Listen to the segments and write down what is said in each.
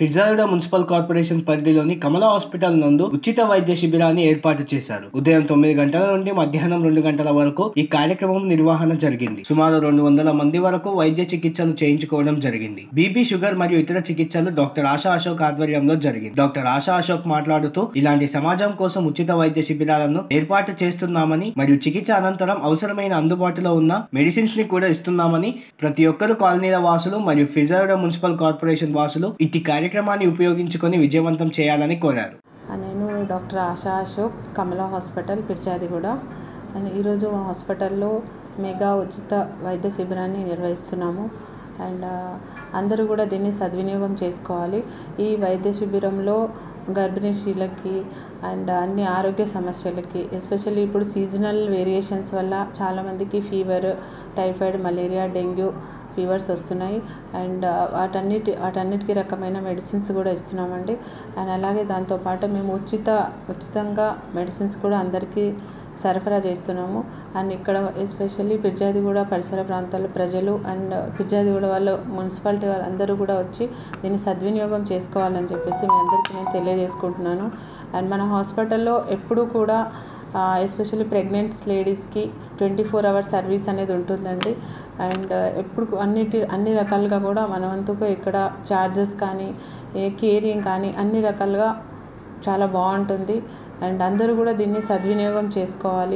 ఫిర్జాగూడ municipal corporation పరిధిలోని కమల hospital నందు ఉచిత వైద్య శిబిరాన్ని ఏర్పాటు చేశారు ఉదయం తొమ్మిది గంటల నుండి మధ్యాహ్నం రెండు గంటల వరకు ఈ కార్యక్రమం నిర్వహణ జరిగింది సుమారు రెండు వందల మంది వరకు వైద్య చికిత్సలు చేయించుకోవడం జరిగింది బీపీ షుగర్ మరియు ఇతర చికిత్సలు డాక్టర్ ఆశా అశోక్ ఆధ్వర్యంలో జరిగింది డాక్టర్ ఆశా అశోక్ మాట్లాడుతూ ఇలాంటి సమాజం కోసం ఉచిత వైద్య శిబిరాలను ఏర్పాటు చేస్తున్నామని మరియు చికిత్స అనంతరం అవసరమైన అందుబాటులో ఉన్న మెడిసిన్స్ ని కూడా ఇస్తున్నామని ప్రతి ఒక్కరు కాలనీల వాసులు మరియు ఫిజాగూడ మున్సిపల్ కార్పొరేషన్ వాసులు ఇట్టి కార్యక్రమాన్ని ఉపయోగించుకొని విజయవంతం చేయాలని కోరారు నేను doctor Asha Ashok Kamala hospital Peerzadiguda and ఈరోజు మా హాస్పిటల్లో మెగా ఉచిత వైద్య శిబిరాన్ని నిర్వహిస్తున్నాము అండ్ అందరూ కూడా దీన్ని సద్వినియోగం చేసుకోవాలి ఈ వైద్య శిబిరంలో గర్భిణీ స్త్రీలకి అండ్ అన్ని ఆరోగ్య సమస్యలకి ఎస్పెషల్లీ ఇప్పుడు సీజనల్ వేరియేషన్స్ వల్ల చాలామందికి fever typhoid malaria dengue fevers వస్తున్నాయి అండ్ వాటన్నిటి వాటన్నిటికీ రకమైన మెడిసిన్స్ కూడా ఇస్తున్నామండి అండ్ అలాగే దాంతోపాటు మేము ఉచిత ఉచితంగా మెడిసిన్స్ కూడా అందరికీ సరఫరా చేస్తున్నాము అండ్ ఇక్కడ ఎస్పెషల్లీ పిర్జాదిగూడ పరిసర ప్రాంతాల ప్రజలు అండ్ పిర్జాదిగూడ వాళ్ళు మున్సిపాలిటీ వాళ్ళందరూ కూడా వచ్చి దీన్ని సద్వినియోగం చేసుకోవాలని చెప్పేసి మీ అందరికీ నేను తెలియజేసుకుంటున్నాను అండ్ మన హాస్పిటల్లో ఎప్పుడూ కూడా ఎస్పెషల్లీ ప్రెగ్నెంట్స్ లేడీస్కి ట్వంటీ ఫోర్ అవర్స్ సర్వీస్ అనేది ఉంటుందండి అండ్ ఎప్పుడు అన్నిటి అన్ని రకాలుగా కూడా మన వంతుకు ఇక్కడ చార్జెస్ కానీ ఏ కేరింగ్ కానీ అన్ని రకాలుగా చాలా బాగుంటుంది అండ్ అందరూ కూడా దీన్ని సద్వినియోగం చేసుకోవాలి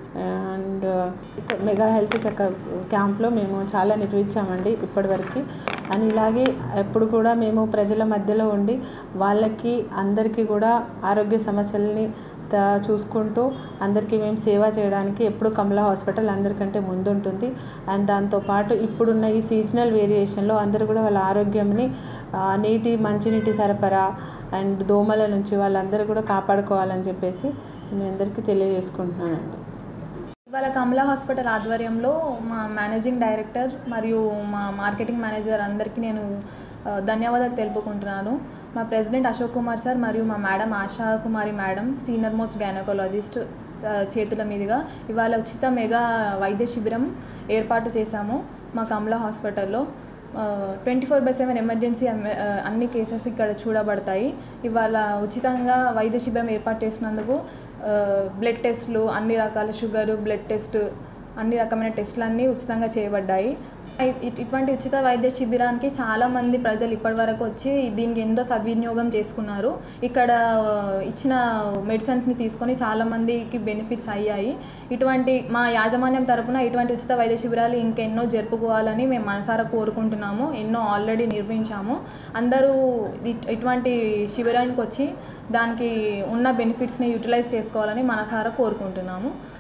అండ్ మెగా హెల్త్ చెకప్ క్యాంప్లో మేము చాలా నిర్వహించామండి ఇప్పటివరకు అని ఇలాగే ఎప్పుడు కూడా మేము ప్రజల మధ్యలో ఉండి వాళ్ళకి అందరికీ కూడా ఆరోగ్య సమస్యల్ని చూసుకుంటూ అందరికీ మేము సేవ చేయడానికి ఎప్పుడు కమలా హాస్పిటల్ అందరికంటే ముందుంటుంది అండ్ దాంతోపాటు ఇప్పుడున్న ఈ సీజనల్ వేరియేషన్లో అందరూ కూడా వాళ్ళ ఆరోగ్యంని నీటి మంచినీటి సరఫరా అండ్ దోమల నుంచి వాళ్ళందరూ కూడా కాపాడుకోవాలని చెప్పేసి మీ అందరికీ తెలియజేసుకుంటున్నానండి ఇవాళ కమలా హాస్పిటల్ ఆధ్వర్యంలో మా మేనేజింగ్ డైరెక్టర్ మరియు మా మార్కెటింగ్ మేనేజర్ అందరికీ నేను ధన్యవాదాలు తెలుపుకుంటున్నాను మా ప్రెసిడెంట్ అశోక్ కుమార్ సార్ మరియు మా madam Asha Kumari madam senior most gynaecologist చేతుల మీదుగా ఇవాళ ఉచిత మెగా వైద్య శిబిరం ఏర్పాటు చేశాము మా కమలా హాస్పిటల్లో twenty four by seven emergency అన్ని కేసెస్ ఇక్కడ చూడబడతాయి ఇవాళ ఉచితంగా వైద్య శిబిరం ఏర్పాటు చేసినందుకు బ్లడ్ టెస్ట్లు అన్ని రకాల షుగరు బ్లడ్ టెస్ట్ అన్ని రకమైన టెస్టులు అన్నీ ఉచితంగా చేయబడ్డాయి ఇటువంటి ఉచిత వైద్య శిబిరానికి చాలామంది ప్రజలు ఇప్పటివరకు వచ్చి దీనికి ఎంతో సద్వినియోగం చేసుకున్నారు ఇక్కడ ఇచ్చిన మెడిసిన్స్ని తీసుకొని చాలామందికి బెనిఫిట్స్ అయ్యాయి ఇటువంటి మా యాజమాన్యం తరపున ఇటువంటి ఉచిత వైద్య శిబిరాలు ఇంకెన్నో జరుపుకోవాలని మేము మనసారా కోరుకుంటున్నాము ఎన్నో ఆల్రెడీ నిర్మించాము అందరూ ఇటువంటి శిబిరానికి వచ్చి దానికి ఉన్న బెనిఫిట్స్ని యూటిలైజ్ చేసుకోవాలని మనసారా కోరుకుంటున్నాము